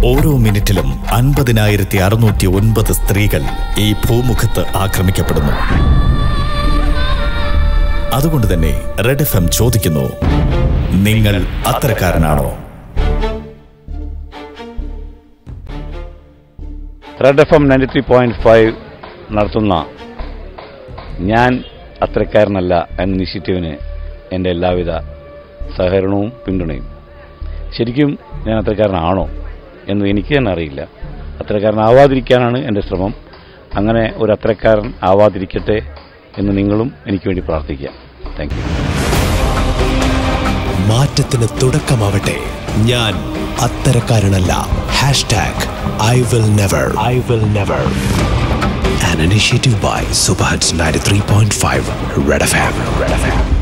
ഓരോ മിനിറ്റിലും അൻപതിനായിരത്തി അറുന്നൂറ്റി ഒൻപത് സ്ത്രീകൾ ഈ ഭൂമുഖത്ത് ആക്രമിക്കപ്പെടുന്നു അതുകൊണ്ട് തന്നെ റെഡ് എഫ് എം ചോദിക്കുന്നു നിങ്ങൾ അത്തരക്കാരനാണോ red F M ninety three point five നടത്തുന്ന ഞാൻ അത്രക്കാരനല്ല എന്ന ഇനിഷ്യേറ്റീവിന് എൻ്റെ എല്ലാവിധ സഹകരണവും പിന്തുണയും ശരിക്കും ഞാൻ അത്രക്കാരനാണോ എന്ന് എനിക്ക് തന്നെ അറിയില്ല അത്രക്കാരനാവാതിരിക്കാനാണ് എൻ്റെ ശ്രമം അങ്ങനെ ഒരു അത്രക്കാരൻ ആവാതിരിക്കട്ടെ എന്ന് നിങ്ങളും എനിക്ക് വേണ്ടി പ്രാർത്ഥിക്കുക താങ്ക് യു മാറ്റത്തിന് തുടക്കമാവട്ടെ ഞാൻ അത്തരക്കാരനല്ല hashtag I will never I will never An initiative by Subhats 93.5 Red FM. Red FM.